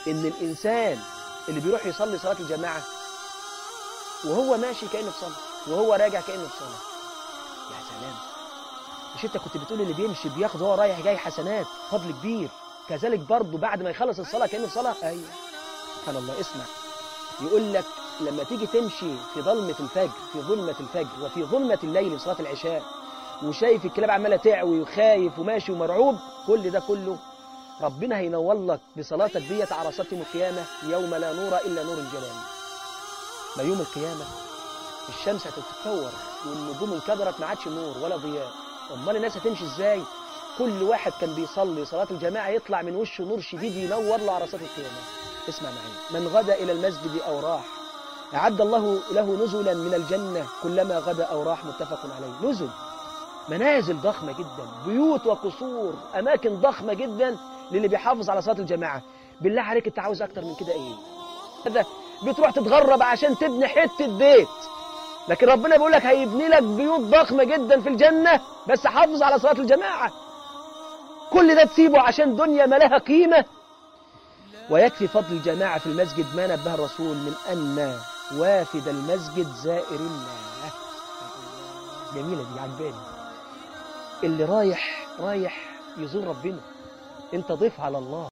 ان الانسان اللي بيروح يصلي صلاه الجماعه وهو ماشي كانه في صلاه وهو راجع كانه في صلاه يا سلام مش انت كنت بتقول اللي بيمشي بياخد وهو رايح جاي حسنات فضل كبير كذلك برضه بعد ما يخلص الصلاه كانه في صلاه ايوه سبحان الله اسمع يقول لك لما تيجي تمشي في ظلمة الفجر في ظلمة الفجر وفي ظلمة الليل صلاة العشاء وشايف الكلاب عمالة تعوي وخايف وماشي ومرعوب كل ده كله ربنا هينور لك بصلاتك ديت عرصات يوم القيامة يوم لا نور إلا نور الجلال ما يوم القيامة الشمس هتتكور والنجوم انكدرت ما عادش نور ولا ضياء امال الناس هتمشي ازاي كل واحد كان بيصلي صلاة الجماعة يطلع من وشه نور شديد ينور له عرصات القيامة اسمع معي من غدا إلى المسجد أو راح أعد الله له نزلا من الجنة كلما غدا أو راح متفق عليه نزل منازل ضخمة جدا بيوت وقصور أماكن ضخمة جدا للي بيحافظ على صلاة الجماعة بالله عليك أنت عاوز أكتر من كده إيه هذا بتروح تتغرب عشان تبني حتة بيت لكن ربنا بيقول لك هيبني لك بيوت ضخمة جدا في الجنة بس حافظ على صلاة الجماعة كل ده تسيبه عشان دنيا ما لها قيمة ويكفي فضل الجماعة في المسجد ما نبه الرسول من أن وافد المسجد زائر الله جميلة دي عجباني اللي رايح رايح يزور ربنا انت ضيف على الله